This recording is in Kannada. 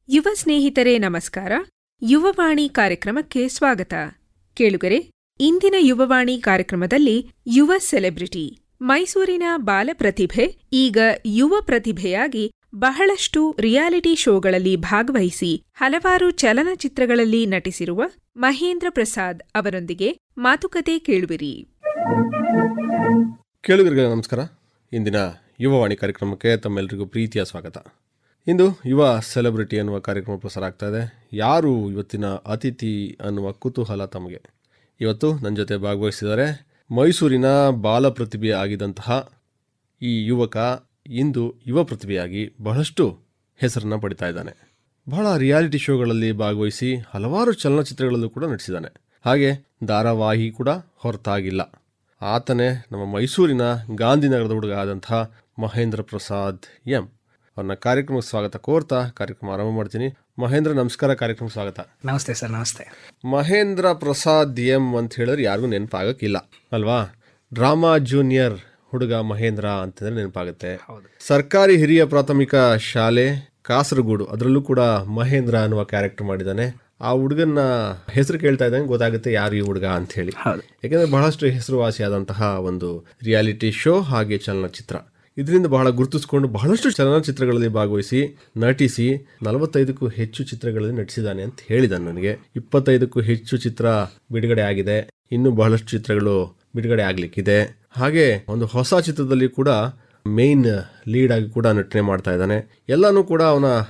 ಯುವ ಸ್ನೇಹಿತರೆ ನಮಸ್ಕಾರ ಯುವವಾಣಿ ಕಾರ್ಯಕ್ರಮಕ್ಕೆ ಸ್ವಾಗತ ಕೇಳುಗರೆ ಇಂದಿನ ಯುವವಾಣಿ ಕಾರ್ಯಕ್ರಮದಲ್ಲಿ ಯುವ ಸೆಲೆಬ್ರಿಟಿ ಮೈಸೂರಿನ ಬಾಲಪ್ರತಿಭೆ ಈಗ ಯುವ ಪ್ರತಿಭೆಯಾಗಿ ಬಹಳಷ್ಟು ರಿಯಾಲಿಟಿ ಶೋಗಳಲ್ಲಿ ಭಾಗವಹಿಸಿ ಹಲವಾರು ಚಲನಚಿತ್ರಗಳಲ್ಲಿ ನಟಿಸಿರುವ ಮಹೇಂದ್ರ ಪ್ರಸಾದ್ ಅವರೊಂದಿಗೆ ಮಾತುಕತೆ ಕೇಳುವಿರಿ ಕೇಳುಗರಿಗೆ ನಮಸ್ಕಾರ ಇಂದಿನ ಯುವವಾಣಿ ಕಾರ್ಯಕ್ರಮಕ್ಕೆ ತಮ್ಮೆಲ್ಲರಿಗೂ ಪ್ರೀತಿಯ ಸ್ವಾಗತ ಇಂದು ಯುವ ಸೆಲೆಬ್ರಿಟಿ ಅನ್ನುವ ಕಾರ್ಯಕ್ರಮ ಪ್ರಸಾರ ಆಗ್ತಾ ಇದೆ ಯಾರು ಇವತ್ತಿನ ಅತಿಥಿ ಅನ್ನುವ ಕುತೂಹಲ ತಮಗೆ ಇವತ್ತು ನನ್ನ ಜೊತೆ ಭಾಗವಹಿಸಿದ್ದಾರೆ ಮೈಸೂರಿನ ಬಾಲ ಪ್ರತಿಭೆ ಆಗಿದ್ದಂತಹ ಈ ಯುವಕ ಇಂದು ಯುವ ಪ್ರತಿಭೆಯಾಗಿ ಬಹಳಷ್ಟು ಹೆಸರನ್ನು ಪಡಿತಾ ಇದ್ದಾನೆ ಬಹಳ ರಿಯಾಲಿಟಿ ಶೋಗಳಲ್ಲಿ ಭಾಗವಹಿಸಿ ಹಲವಾರು ಚಲನಚಿತ್ರಗಳಲ್ಲೂ ಕೂಡ ನಟಿಸಿದ್ದಾನೆ ಹಾಗೆ ಧಾರಾವಾಹಿ ಕೂಡ ಹೊರತಾಗಿಲ್ಲ ಆತನೇ ನಮ್ಮ ಮೈಸೂರಿನ ಗಾಂಧಿನಗರದ ಹುಡುಗ ಆದಂತಹ ಮಹೇಂದ್ರ ಪ್ರಸಾದ್ ಎಂ ಅವ್ರನ್ನ ಕಾರ್ಯಕ್ರಮಕ್ಕೆ ಸ್ವಾಗತ ಕೋರ್ತಾ ಕಾರ್ಯಕ್ರಮ ಆರಂಭ ಮಾಡ್ತೀನಿ ಮಹೇಂದ್ರ ನಮಸ್ಕಾರ ಕಾರ್ಯಕ್ರಮಕ್ಕೆ ಸ್ವಾಗತ ನಮಸ್ತೆ ಸರ್ ನಮಸ್ತೆ ಮಹೇಂದ್ರ ಪ್ರಸಾದ್ ಎಂ ಅಂತ ಹೇಳಿದ್ರೆ ಯಾರಿಗೂ ನೆನಪಾಗಕ್ಕಿಲ್ಲ ಅಲ್ವಾ ಡ್ರಾಮಾ ಜೂನಿಯರ್ ಹುಡುಗ ಮಹೇಂದ್ರ ಅಂತಂದ್ರೆ ನೆನಪಾಗುತ್ತೆ ಹೌದು ಸರ್ಕಾರಿ ಹಿರಿಯ ಪ್ರಾಥಮಿಕ ಶಾಲೆ ಕಾಸರಗೋಡು ಅದರಲ್ಲೂ ಕೂಡ ಮಹೇಂದ್ರ ಅನ್ನುವ ಕ್ಯಾರೆಕ್ಟರ್ ಮಾಡಿದ್ದಾನೆ ಆ ಹುಡುಗನ ಹೆಸರು ಕೇಳ್ತಾ ಇದ್ದಂಗೆ ಗೊತ್ತಾಗುತ್ತೆ ಯಾರು ಈ ಹುಡುಗ ಅಂತ ಹೇಳಿ ಹೌದು ಯಾಕೆಂದ್ರೆ ಬಹಳಷ್ಟು ಹೆಸರುವಾಸಿಯಾದಂತಹ ಒಂದು ರಿಯಾಲಿಟಿ ಶೋ ಹಾಗೆ ಚಲನಚಿತ್ರ ಇದರಿಂದ ಬಹಳ ಗುರುತಿಸಿಕೊಂಡು ಬಹಳಷ್ಟು ಚಲನಚಿತ್ರಗಳಲ್ಲಿ ಭಾಗವಹಿಸಿ ನಟಿಸಿ ನಲವತ್ತೈದಕ್ಕೂ ಹೆಚ್ಚು ಚಿತ್ರಗಳಲ್ಲಿ ನಟಿಸಿದ್ದಾನೆ ಅಂತ ಹೇಳಿದ್ದಾನೆ ನನಗೆ ಇಪ್ಪತ್ತೈದಕ್ಕೂ ಹೆಚ್ಚು ಚಿತ್ರ ಬಿಡುಗಡೆ ಆಗಿದೆ ಇನ್ನು ಬಹಳಷ್ಟು ಚಿತ್ರಗಳು ಬಿಡುಗಡೆ ಆಗ್ಲಿಕ್ಕಿದೆ ಹಾಗೆ ಒಂದು ಹೊಸ ಚಿತ್ರದಲ್ಲಿ ಕೂಡ ಮೇನ್ ಲೀಡ್ ಆಗಿ ಕೂಡ ನಟನೆ ಮಾಡ್ತಾ ಇದ್ದಾನೆ ಎಲ್ಲಾನು ಕೂಡ ಅವನ